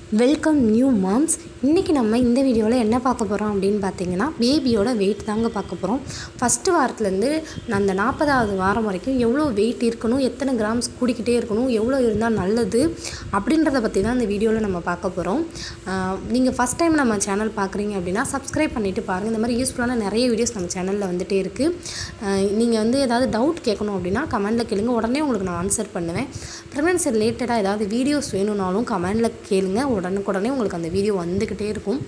welcome new moms இன்றைக்கி நம்ம இந்த வீடியோவில் என்ன பார்க்க போகிறோம் அப்படின்னு பார்த்தீங்கன்னா பேபியோட வெயிட் தாங்க பார்க்க போகிறோம் ஃபஸ்ட்டு வாரத்துலேருந்து அந்த நாற்பதாவது வாரம் வரைக்கும் எவ்வளோ வெயிட் இருக்கணும் எத்தனை கிராம்ஸ் கூடிக்கிட்டே இருக்கணும் எவ்வளோ இருந்தால் நல்லது அப்படின்றத பற்றி தான் இந்த வீடியோவில் நம்ம பார்க்க போகிறோம் நீங்கள் ஃபஸ்ட் டைம் நம்ம சேனல் பார்க்குறீங்க அப்படின்னா சப்ஸ்கிரைப் பண்ணிவிட்டு பாருங்கள் இந்த மாதிரி யூஸ்ஃபுல்லான நிறைய வீடியோஸ் நம்ம சேனலில் வந்துகிட்டே இருக்குது நீங்கள் வந்து ஏதாவது டவுட் கேட்கணும் அப்படின்னா கமெண்டில் கேளுங்க உடனே உங்களுக்கு நான் ஆன்சர் பண்ணுவேன் ப்ரெக்னன்சி ரிலேட்டடாக ஏதாவது வீடியோஸ் வேணும்னாலும் கமெண்டில் கேளுங்க உடனுக்குடனே உங்களுக்கு அந்த வீடியோ வந்துக்கிட்டே இருக்கும்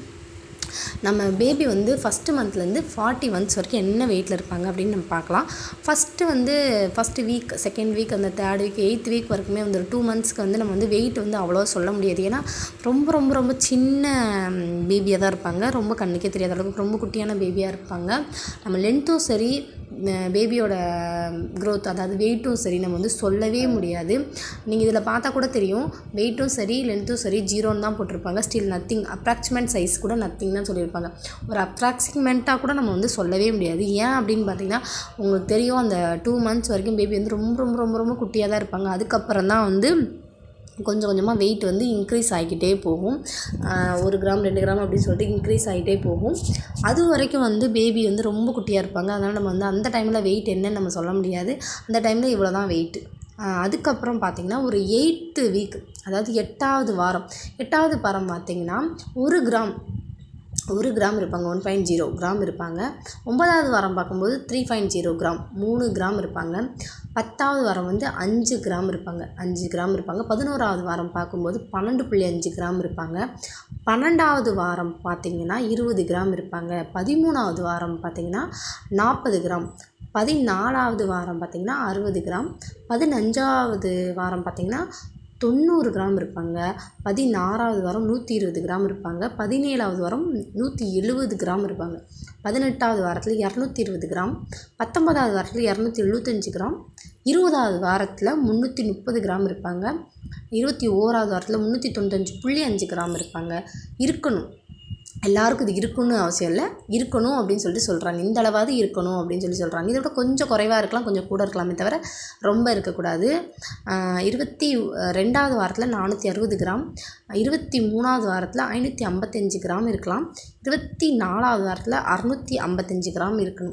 நம்ம பேபி வந்து ஃபஸ்ட்டு மந்த்லேருந்து ஃபார்ட்டி மந்த்ஸ் வரைக்கும் என்ன வெயிட்டில் இருப்பாங்க அப்படின்னு நம்ம பார்க்கலாம் ஃபஸ்ட்டு வந்து ஃபஸ்ட்டு வீக் செகண்ட் வீக் அந்த தேர்ட் வீக் எயித் வீக் வரைக்குமே வந்து ஒரு டூ மந்த்ஸ்க்கு வந்து நம்ம வந்து வெயிட் வந்து அவ்வளோ சொல்ல முடியாது ஏன்னா ரொம்ப ரொம்ப ரொம்ப சின்ன பேபியாக தான் இருப்பாங்க ரொம்ப கண்ணுக்கே தெரியாத அளவுக்கு ரொம்ப குட்டியான பேபியாக இருப்பாங்க நம்ம லென்த்தும் சரி பேபியோட க்ரோத் அதாவது வெயிட்டும் சரி நம்ம வந்து சொல்லவே முடியாது நீங்கள் இதில் பார்த்தா கூட தெரியும் வெயிட்டும் சரி லென்த்தும் சரி ஜீரோன்னு தான் போட்டிருப்பாங்க ஸ்டில் நத்திங் அப்ராக்சிமேட் சைஸ் கூட நத்திங் தான் சொல்லியிருப்பாங்க ஒரு அப்ராக்சிமேட்டாக கூட நம்ம வந்து சொல்லவே முடியாது ஏன் அப்படின்னு பார்த்தீங்கன்னா உங்களுக்கு தெரியும் அந்த டூ மந்த்ஸ் வரைக்கும் பேபி வந்து ரொம்ப ரொம்ப ரொம்ப ரொம்ப குட்டியாக தான் இருப்பாங்க அதுக்கப்புறம் தான் வந்து கொஞ்சம் கொஞ்சமாக வெயிட் வந்து இன்க்ரீஸ் ஆகிக்கிட்டே போகும் ஒரு கிராம் ரெண்டு கிராம் அப்படின்னு சொல்லிட்டு இன்க்ரீஸ் ஆகிட்டே போகும் அது வரைக்கும் வந்து பேபி வந்து ரொம்ப குட்டியாக இருப்பாங்க அதனால் நம்ம வந்து அந்த டைமில் வெயிட் என்னன்னு நம்ம சொல்ல முடியாது அந்த டைமில் இவ்வளோ தான் வெயிட்டு அதுக்கப்புறம் பார்த்திங்கன்னா ஒரு எயித்து வீக் அதாவது எட்டாவது வாரம் எட்டாவது வாரம் பார்த்திங்கன்னா ஒரு கிராம் ஒரு கிராம் இருப்பாங்க ஒன் பாயிண்ட் ஜீரோ கிராம் இருப்பாங்க ஒன்பதாவது வாரம் பார்க்கும்போது த்ரீ பாயிண்ட் ஜீரோ கிராம் மூணு கிராம் இருப்பாங்க பத்தாவது வாரம் வந்து அஞ்சு கிராம் இருப்பாங்க அஞ்சு கிராம் இருப்பாங்க பதினோராவது வாரம் பார்க்கும்போது பன்னெண்டு புள்ளி அஞ்சு கிராம் இருப்பாங்க பன்னெண்டாவது வாரம் பார்த்திங்கன்னா இருபது கிராம் இருப்பாங்க பதிமூணாவது வாரம் பார்த்திங்கன்னா நாற்பது கிராம் பதினாலாவது வாரம் பார்த்திங்கன்னா அறுபது கிராம் பதினஞ்சாவது வாரம் பார்த்திங்கன்னா தொண்ணூறு கிராம் இருப்பாங்க பதினாறாவது வாரம் நூற்றி இருபது கிராம் இருப்பாங்க பதினேழாவது வாரம் நூற்றி எழுபது கிராம் இருப்பாங்க பதினெட்டாவது வாரத்தில் இரநூத்தி இருபது கிராம் பத்தொன்பதாவது வாரத்தில் இரநூத்தி எழுபத்தஞ்சி கிராம் இருபதாவது வாரத்தில் முந்நூற்றி முப்பது கிராம் இருப்பாங்க இருபத்தி ஓராவது வாரத்தில் முந்நூற்றி தொண்ணூத்தஞ்சு புள்ளி அஞ்சு கிராம் இருப்பாங்க இருக்கணும் எல்லாருக்கும் இது இருக்குன்னு அவசியம் இல்லை இருக்கணும் அப்படின்னு சொல்லிட்டு சொல்கிறாங்க இந்த அளவாவது இருக்கணும் அப்படின்னு சொல்லி சொல்கிறாங்க இதை விட கொஞ்சம் குறைவாக இருக்கலாம் கொஞ்சம் கூட இருக்கலாமே தவிர ரொம்ப இருக்கக்கூடாது இருபத்தி ரெண்டாவது வாரத்தில் நானூற்றி அறுபது கிராம் இருபத்தி மூணாவது வாரத்தில் ஐநூற்றி ஐம்பத்தஞ்சு கிராம் இருக்கலாம் இருபத்தி நாலாவது வாரத்தில் அறநூற்றி ஐம்பத்தஞ்சு கிராம் இருக்கணும்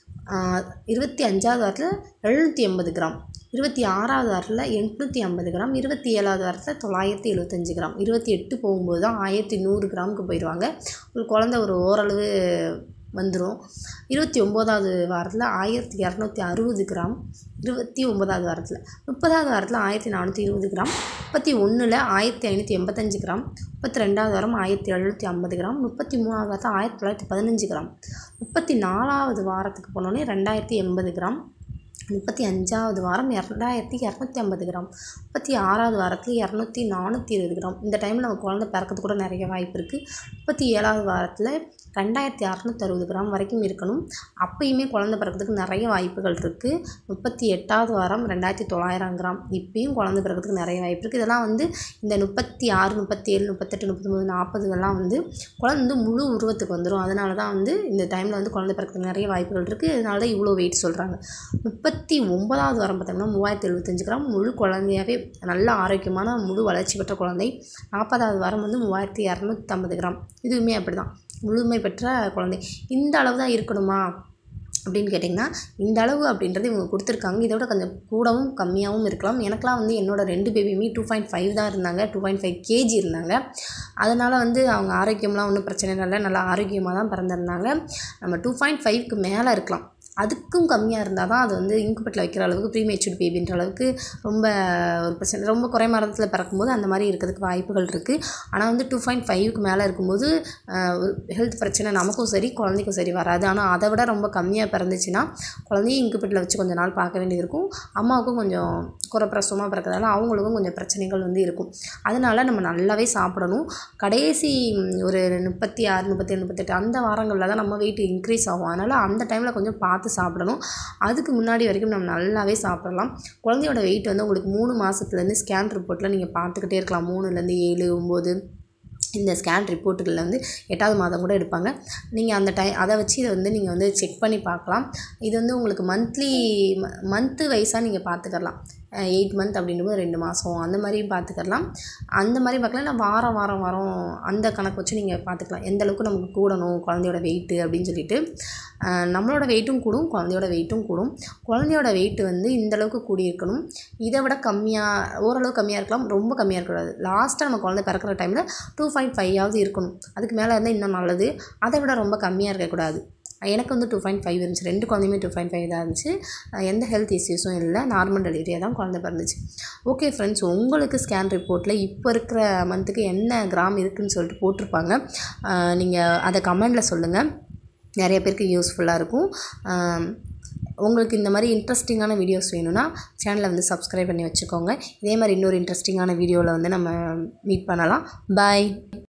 இருபத்தி அஞ்சாவது வாரத்தில் எழுநூற்றி எண்பது கிராம் இருபத்தி ஆறாவது வாரத்தில் எட்நூற்றி ஐம்பது கிராம் இருபத்தி ஏழாவது வாரத்தில் தொள்ளாயிரத்தி எழுபத்தஞ்சு கிராம் இருபத்தி எட்டு போகும்போது தான் ஆயிரத்தி நூறு கிராமுக்கு போயிடுவாங்க ஒரு குழந்த ஒரு ஓரளவு வந்துடும் இருபத்தி ஒம்போதாவது வாரத்தில் ஆயிரத்தி இரநூத்தி அறுபது கிராம் இருபத்தி ஒம்பதாவது வாரத்தில் முப்பதாவது வாரத்தில் ஆயிரத்தி நானூற்றி இருபது கிராம் முப்பத்தி ஒன்றில் ஆயிரத்தி ஐநூற்றி எண்பத்தஞ்சு கிராம் முப்பத்தி ரெண்டாவது வாரம் ஆயிரத்தி எழுநூற்றி ஐம்பது கிராம் முப்பத்தி மூணாவது வாரத்தில் ஆயிரத்தி தொள்ளாயிரத்தி பதினஞ்சு கிராம் முப்பத்தி நாலாவது வாரத்துக்கு போனோடனே ரெண்டாயிரத்தி எண்பது கிராம் முப்பத்தி அஞ்சாவது வாரம் இரண்டாயிரத்தி இரநூத்தி ஐம்பது கிராம் முப்பத்தி ஆறாவது வாரத்தில் இரநூத்தி நானூற்றி இருபது கிராம் இந்த டைமில் நம்ம குழந்தை பிறக்கிறது கூட நிறைய வாய்ப்பு இருக்குது முப்பத்தி ஏழாவது வாரத்தில் ரெண்டாயிரத்தி அறநூற்றி அறுபது கிராம் வரைக்கும் இருக்கணும் அப்பயுமே குழந்தை பிறக்கிறதுக்கு நிறைய வாய்ப்புகள் இருக்குது முப்பத்தி எட்டாவது வாரம் ரெண்டாயிரத்தி தொள்ளாயிரம் கிராம் இப்பயும் குழந்தை பிறக்கிறதுக்கு நிறைய வாய்ப்பு இருக்குது இதெல்லாம் வந்து இந்த முப்பத்தி ஆறு முப்பத்தி ஏழு முப்பத்தெட்டு முப்பத்தொம்பது நாற்பதுகள்லாம் வந்து குழந்தை வந்து முழு உருவத்துக்கு வந்துடும் அதனால தான் வந்து இந்த டைமில் வந்து குழந்தை பிறக்கிறதுக்கு நிறைய வாய்ப்புகள் இருக்குது அதனால தான் இவ்வளோ வெயிட் சொல்கிறாங்க முப்பத்தி ஒன்பதாவது வாரம் பார்த்தோம்னா மூவாயிரத்தி எழுபத்தஞ்சு கிராம் முழு குழந்தையாகவே நல்ல ஆரோக்கியமான முழு வளர்ச்சி பெற்ற குழந்தை நாற்பதாவது வாரம் வந்து மூவாயிரத்தி இரநூத்தம்பது கிராம் இதுவுமே அப்படி தான் முழுமை பெற்ற குழந்தை இந்த அளவு தான் இருக்கணுமா அப்படின்னு கேட்டிங்கன்னா இந்த அளவு அப்படின்றது இவங்க கொடுத்துருக்காங்க இதை விட கொஞ்சம் கூடவும் கம்மியாகவும் இருக்கலாம் எனக்கெலாம் வந்து என்னோடய ரெண்டு பேபியுமே டூ பாயிண்ட் ஃபைவ் தான் இருந்தாங்க டூ பாயிண்ட் ஃபைவ் கேஜி இருந்தாங்க அதனால் வந்து அவங்க ஆரோக்கியம்லாம் ஒன்றும் பிரச்சனை இல்லை நல்லா ஆரோக்கியமாக தான் பிறந்திருந்தாங்க நம்ம டூ பாயிண்ட் ஃபைவ்க்கு மேலே இருக்கலாம் அதுக்கும் கம்மியாக இருந்தால் தான் அது வந்து இன்குபேட்டில் வைக்கிற அளவுக்கு ப்ரீ மெச்சூர்ட் பேபின்ற அளவுக்கு ரொம்ப ஒரு பிரச்சனை ரொம்ப குறை மரத்தில் பிறக்கும்போது அந்த மாதிரி இருக்கிறதுக்கு வாய்ப்புகள் இருக்குது ஆனால் வந்து டூ பாயிண்ட் ஃபைவ்க்கு மேலே இருக்கும்போது ஹெல்த் பிரச்சனை நமக்கும் சரி குழந்தைக்கும் சரி வராது ஆனால் அதை விட ரொம்ப கம்மியாக பிறந்துச்சுன்னா குழந்தையும் இன்குபேட்டில் வச்சு கொஞ்சம் நாள் பார்க்க வேண்டியது இருக்கும் அம்மாவுக்கும் கொஞ்சம் குறப்பிரசவமாக பிறக்கிறதால அவங்களுக்கும் கொஞ்சம் பிரச்சனைகள் வந்து இருக்கும் அதனால் நம்ம நல்லாவே சாப்பிடணும் கடைசி ஒரு முப்பத்தி ஆறு முப்பத்தேழு முப்பத்தெட்டு அந்த வாரங்களில் தான் நம்ம வெயிட் இன்க்ரீஸ் ஆகும் அதனால் அந்த டைமில் கொஞ்சம் பார்த்து சாப்பிடணும் அதுக்கு முன்னாடி வரைக்கும் நம்ம நல்லாவே சாப்பிடலாம் குழந்தையோட வெயிட் வந்து உங்களுக்கு மூணு மாதத்துலேருந்து ஸ்கேன் ரிப்போர்ட்டில் நீங்கள் பார்த்துக்கிட்டே இருக்கலாம் மூணுலேருந்து ஏழு ஒம்பது இந்த ஸ்கேன் ரிப்போர்ட்டுகளில் வந்து எட்டாவது மாதம் கூட எடுப்பாங்க நீங்கள் அந்த டை அதை வச்சு இதை வந்து நீங்கள் வந்து செக் பண்ணி பார்க்கலாம் இது வந்து உங்களுக்கு மந்த்லி மந்த்து வைஸாக நீங்கள் பார்த்துக்கலாம் எயிட் மந்த் அப்படின்னும் ரெண்டு மாதம் அந்த மாதிரி பார்த்துக்கலாம் அந்த மாதிரி பார்க்கலாம் இல்லை வாரம் வாரம் வாரம் அந்த கணக்கு வச்சு நீங்கள் பார்த்துக்கலாம் எந்த அளவுக்கு நமக்கு கூடணும் குழந்தையோட வெயிட்டு அப்படின்னு சொல்லிட்டு அஹ் நம்மளோட வெயிட்டும் கூடும் குழந்தையோட வெயிட்டும் கூடும் குழந்தையோட வெயிட் வந்து இந்த அளவுக்கு கூடி இருக்கணும் இதை விட கம்மியாக ஓரளவு கம்மியாக இருக்கலாம் ரொம்ப கம்மியாக இருக்கக்கூடாது லாஸ்ட்டாக நம்ம குழந்தை பிறக்கிற டைமில் டூ பாயிண்ட் ஃபைவாவது இருக்கணும் அதுக்கு மேலே இருந்தால் இன்னும் நல்லது அதை விட ரொம்ப கம்மியாக இருக்கக்கூடாது எனக்கு வந்து டூ பாயிண்ட் ஃபைவ் இருந்துச்சு ரெண்டு குழந்தையுமே டூ பாயிண்ட் ஃபைவ் தான் இருந்துச்சு அஹ் எந்த ஹெல்த் இஷ்யூஸும் இல்லை நார்மல் டெலிவரியாக தான் குழந்தை பிறந்துச்சு ஓகே ஃப்ரெண்ட்ஸ் உங்களுக்கு ஸ்கேன் ரிப்போர்ட்டில் இப்போ இருக்கிற மந்த்துக்கு என்ன கிராம் இருக்குதுன்னு சொல்லிட்டு போட்டிருப்பாங்க நீங்கள் அதை கமெண்டில் சொல்லுங்கள் நிறைய பேருக்கு யூஸ்ஃபுல்லாக இருக்கும் ஆம், உங்களுக்கு இந்த மாதிரி இன்ட்ரெஸ்டிங்கான வீடியோஸ் வேணும்னா சேனலை வந்து சப்ஸ்கிரைப் பண்ணி வச்சுக்கோங்க இதே மாதிரி இன்னொரு இன்ட்ரெஸ்டிங்கான வீடியோவில் வந்து நம்ம மீட் பண்ணலாம் பாய்